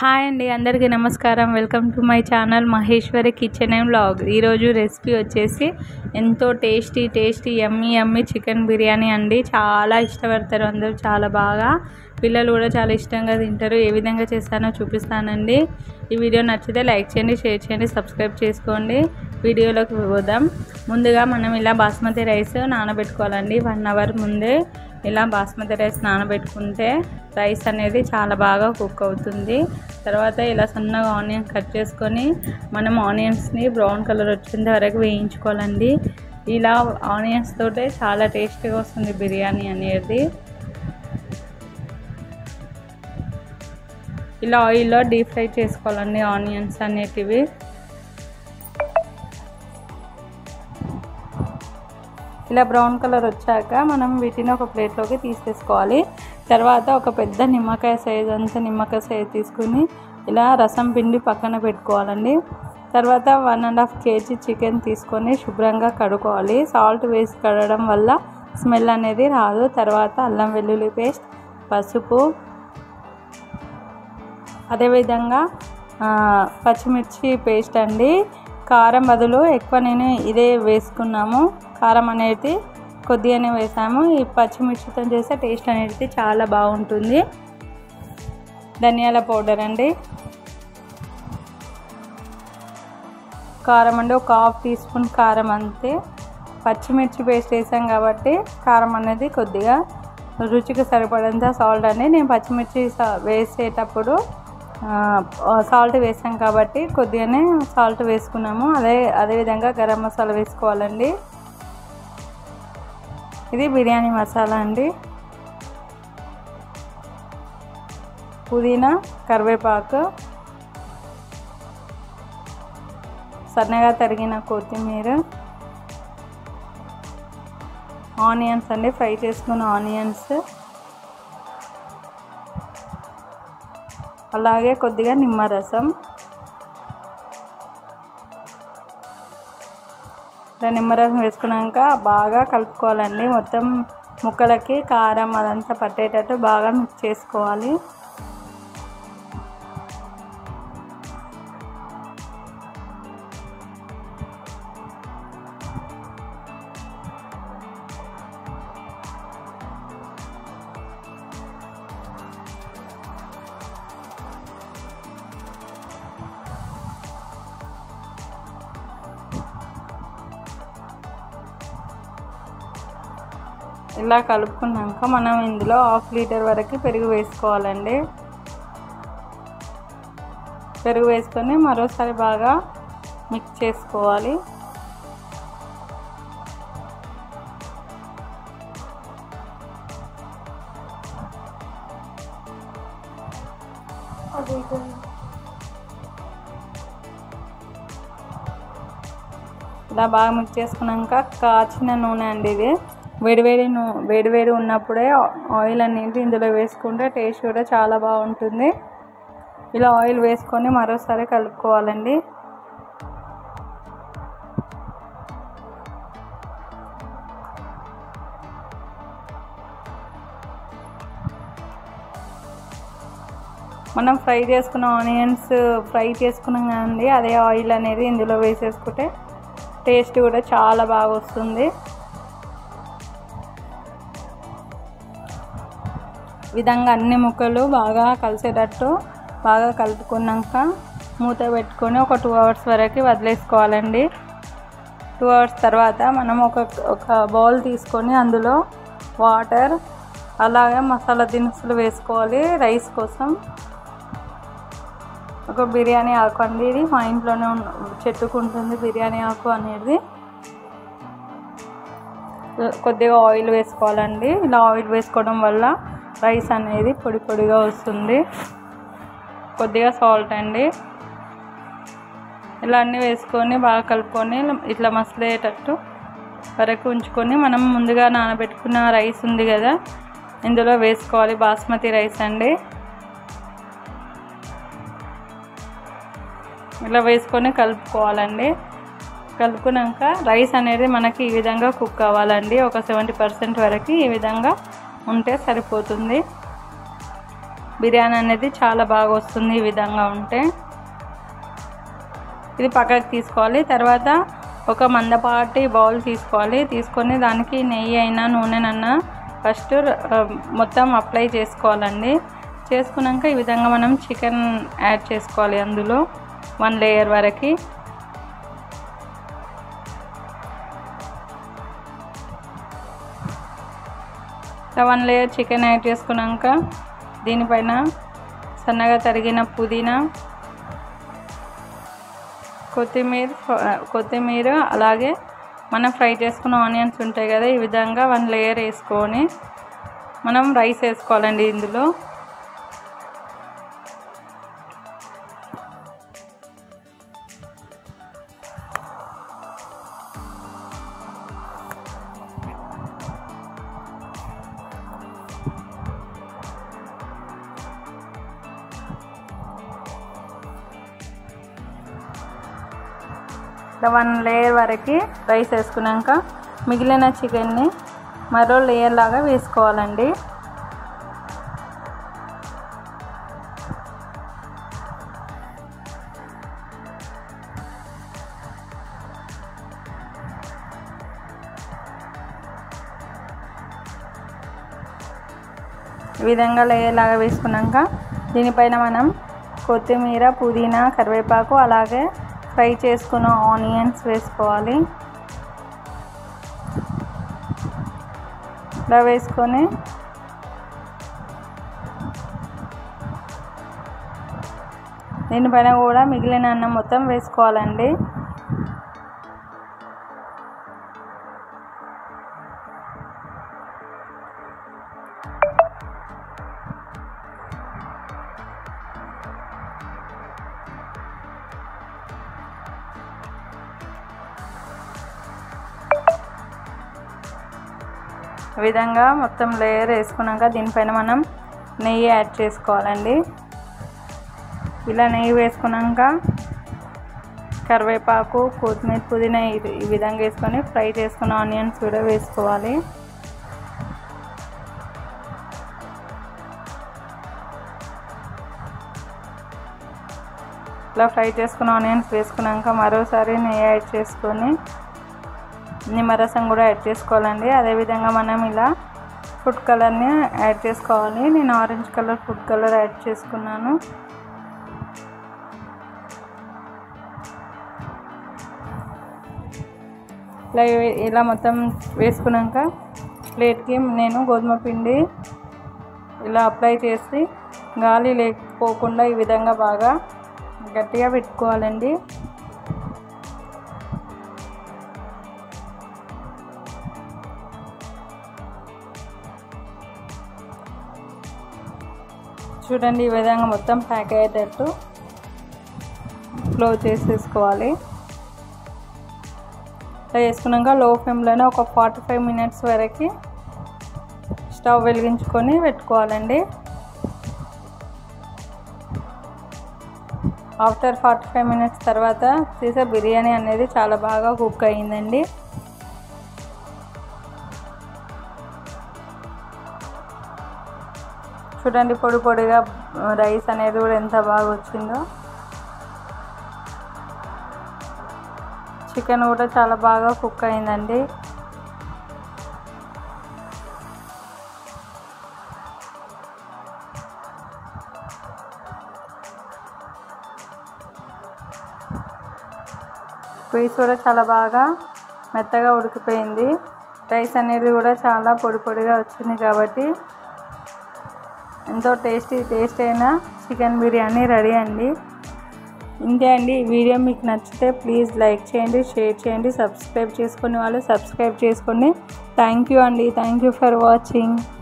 hi అండి అందరికీ నమస్కారం welcome to my channel Maheshwari kitchen and vlog ఈరోజు రెసిపీ వచ్చేసి ఎంతో tasty tasty yummy yummy chicken biryani అండి చాలా ఇష్టపడతారు అందరూ చాలా బాగా పిల్లలు కూడా చాలా ఇష్టంగా తింటారు ఏ విధంగా చేస్తానో చూపిస్తానండి ఈ వీడియో నచ్చితే లైక్ చేయండి షేర్ చేయండి సబ్స్క్రైబ్ చేసుకోండి వీడియోలోకి పోదాం ముందుగా మనం ఇలా బాస్మతి రైస్ నానబెట్టుకోవాలండి వన్ అవర్ ముందే ఇలా బాస్మతి రైస్ నానబెట్టుకుంటే రైస్ అనేది చాలా బాగా కుక్ అవుతుంది తర్వాత ఇలా సన్నగా ఆనియన్ కట్ చేసుకొని మనం ఆనియన్స్ని బ్రౌన్ కలర్ వచ్చేంత వరకు వేయించుకోవాలండి ఇలా ఆనియన్స్ తోటే చాలా టేస్టీగా వస్తుంది బిర్యానీ అనేది ఇలా ఆయిల్లో డీప్ ఫ్రై చేసుకోవాలండి ఆనియన్స్ అనేటివి ఇలా బ్రౌన్ కలర్ వచ్చాక మనం వీటిని ఒక ప్లేట్లోకి తీసేసుకోవాలి తర్వాత ఒక పెద్ద నిమ్మకాయ సైజ్ అంత నిమ్మకాయ సైజ్ తీసుకుని ఇలా రసం పిండి పక్కన పెట్టుకోవాలండి తర్వాత వన్ అండ్ హాఫ్ కేజీ చికెన్ తీసుకొని శుభ్రంగా కడుక్కోవాలి సాల్ట్ వేసి కడగడం వల్ల స్మెల్ అనేది రాదు తర్వాత అల్లం వెల్లుల్లి పేస్ట్ పసుపు అదేవిధంగా పచ్చిమిర్చి పేస్ట్ అండి కారం బదులు ఎక్కువ నేను ఇదే వేసుకున్నాము కారం అనేది కొద్దిగానే వేసాము ఈ పచ్చిమిర్చితో చేస్తే టేస్ట్ అనేది చాలా బాగుంటుంది ధనియాల పౌడర్ అండి కారం అండి ఒక హాఫ్ టీ స్పూన్ కారం అంతే పచ్చిమిర్చి పేస్ట్ వేసాం కాబట్టి కారం అనేది కొద్దిగా రుచికి సరిపడంత సాల్ట్ అండి నేను పచ్చిమిర్చి వేసేటప్పుడు సాల్ట్ వేసాం కాబట్టి కొద్దిగానే సాల్ట్ వేసుకున్నాము అదే అదేవిధంగా గరం మసాలా వేసుకోవాలండి ఇది బిర్యానీ మసాలా అండి పుదీనా కరివేపాకు సన్నగా తరిగిన కొత్తిమీర ఆనియన్స్ అండి ఫ్రై చేసుకున్న ఆనియన్స్ అలాగే కొద్దిగా నిమ్మరసం నిమ్మరసం వేసుకున్నాక బాగా కలుపుకోవాలండి మొత్తం ముక్కలకి కారం అదంతా పట్టేటట్టు బాగా మిక్స్ చేసుకోవాలి ఇలా కలుపుకున్నాక మనం ఇందులో హాఫ్ లీటర్ వరకు పెరుగు వేసుకోవాలండి పెరుగు వేసుకొని మరోసారి బాగా మిక్స్ చేసుకోవాలి ఇలా బాగా మిక్స్ చేసుకున్నాక కాచిన నూనె అండి ఇది వేడివేడి నూ వేడివేడి ఉన్నప్పుడే ఆయిల్ అనేది ఇందులో వేసుకుంటే టేస్ట్ కూడా చాలా బాగుంటుంది ఇలా ఆయిల్ వేసుకొని మరోసారి కలుపుకోవాలండి మనం ఫ్రై చేసుకున్న ఆనియన్స్ ఫ్రై చేసుకున్నాం కదండి అదే ఆయిల్ అనేది ఇందులో వేసేసుకుంటే టేస్ట్ కూడా చాలా బాగా వస్తుంది విధంగా అన్ని ముక్కలు బాగా కలిసేటట్టు బాగా కలుపుకున్నాక మూత పెట్టుకొని ఒక టూ అవర్స్ వరకు వదిలేసుకోవాలండి టూ అవర్స్ తర్వాత మనం ఒక ఒక బౌల్ తీసుకొని అందులో వాటర్ అలాగే మసాలా దినుసులు వేసుకోవాలి రైస్ కోసం ఒక బిర్యానీ ఆకు అండి ఇది మా ఇంట్లోనే చెట్టుకుంటుంది బిర్యానీ ఆకు అనేది కొద్దిగా ఆయిల్ వేసుకోవాలండి ఇలా ఆయిల్ వేసుకోవడం వల్ల రైస్ అనేది పొడి పొడిగా వస్తుంది కొద్దిగా సాల్ట్ అండి ఇలా అన్నీ వేసుకొని బాగా కలుపుకొని ఇట్లా మసలేటట్టు వరకు ఉంచుకొని మనం ముందుగా నానబెట్టుకున్న రైస్ ఉంది కదా ఇందులో వేసుకోవాలి బాస్మతి రైస్ అండి ఇలా వేసుకొని కలుపుకోవాలండి కలుపుకున్నాక రైస్ అనేది మనకి ఈ విధంగా కుక్ కావాలండి ఒక సెవెంటీ పర్సెంట్ వరకు ఈ విధంగా ఉంటే సరిపోతుంది బిర్యానీ అనేది చాలా బాగా వస్తుంది ఈ విధంగా ఉంటే ఇది పక్కకు తీసుకోవాలి తర్వాత ఒక మందపాటి బౌల్ తీసుకోవాలి తీసుకొని దానికి నెయ్యి అయినా నూనెనన్నా ఫస్ట్ మొత్తం అప్లై చేసుకోవాలండి చేసుకున్నాక ఈ విధంగా మనం చికెన్ యాడ్ చేసుకోవాలి అందులో వన్ లేయర్ వరకు వన్ లేయర్ చికెన్ యాడ్ చేసుకున్నాక దీనిపైన సన్నగా తరిగిన పుదీనా కొత్తిమీర కొత్తిమీర అలాగే మనం ఫ్రై చేసుకున్న ఆనియన్స్ ఉంటాయి కదా ఈ విధంగా వన్ లేయర్ వేసుకొని మనం రైస్ వేసుకోవాలండి ఇందులో వన్ లేయర్ వరకు రైస్ వేసుకున్నాక మిగిలిన చికెన్ని మరో లేయర్ లాగా వేసుకోవాలండి ఈ విధంగా లేయర్ లాగా వేసుకున్నాక దీనిపైన మనం కొత్తిమీర పుదీనా కరివేపాకు అలాగే ఫ్రై చేసుకున్న ఆనియన్స్ వేసుకోవాలి ఇలా వేసుకొని దీనిపైన కూడా మిగిలిన అన్నం మొత్తం వేసుకోవాలండి ఈ విధంగా మొత్తం లేయర్ వేసుకున్నాక దీనిపైన మనం నెయ్యి యాడ్ చేసుకోవాలండి ఇలా నెయ్యి వేసుకున్నాక కరివేపాకు కొత్తిమీర పుదీనా ఈ విధంగా వేసుకొని ఫ్రై చేసుకున్న ఆనియన్స్ కూడా వేసుకోవాలి ఇలా ఫ్రై చేసుకున్న ఆనియన్స్ వేసుకున్నాక మరోసారి నెయ్యి యాడ్ చేసుకొని నిమ్మరసం కూడా యాడ్ చేసుకోవాలండి అదేవిధంగా మనం ఇలా ఫుడ్ కలర్ని యాడ్ చేసుకోవాలి నేను orange colour food colour add చేసుకున్నాను ఇలా ఇలా మొత్తం వేసుకున్నాక ప్లేట్కి నేను గోధుమ పిండి ఇలా అప్లై చేసి గాలి లేకపోకుండా ఈ విధంగా బాగా గట్టిగా పెట్టుకోవాలండి చూడండి ఈ విధంగా మొత్తం ప్యాక్ అయ్యేటట్టు క్లోజ్ చేసేసుకోవాలి ఇలా వేసుకున్నాక లో ఫ్లేమ్లోనే ఒక ఫార్టీ ఫైవ్ మినిట్స్ వరకు స్టవ్ వెలిగించుకొని పెట్టుకోవాలండి ఆఫ్టర్ ఫార్టీ ఫైవ్ మినిట్స్ తర్వాత చేసే బిర్యానీ అనేది చాలా బాగా కుక్ అయ్యిందండి చూడండి పొడి పొడిగా రైస్ అనేది కూడా ఎంత బాగా వచ్చిందో చికెన్ కూడా చాలా బాగా కుక్ అయిందండి పీస్ కూడా చాలా బాగా మెత్తగా ఉడికిపోయింది రైస్ అనేది కూడా చాలా పొడి పొడిగా వచ్చింది కాబట్టి ఎంతో టేస్టీ టేస్ట్ అయిన చికెన్ బిర్యానీ రెడీ అండి ఇంతే అండి ఈ వీడియో మీకు నచ్చితే ప్లీజ్ లైక్ చేయండి షేర్ చేయండి సబ్స్క్రైబ్ చేసుకునే వాళ్ళు సబ్స్క్రైబ్ చేసుకోండి థ్యాంక్ యూ అండి థ్యాంక్ యూ ఫర్ వాచింగ్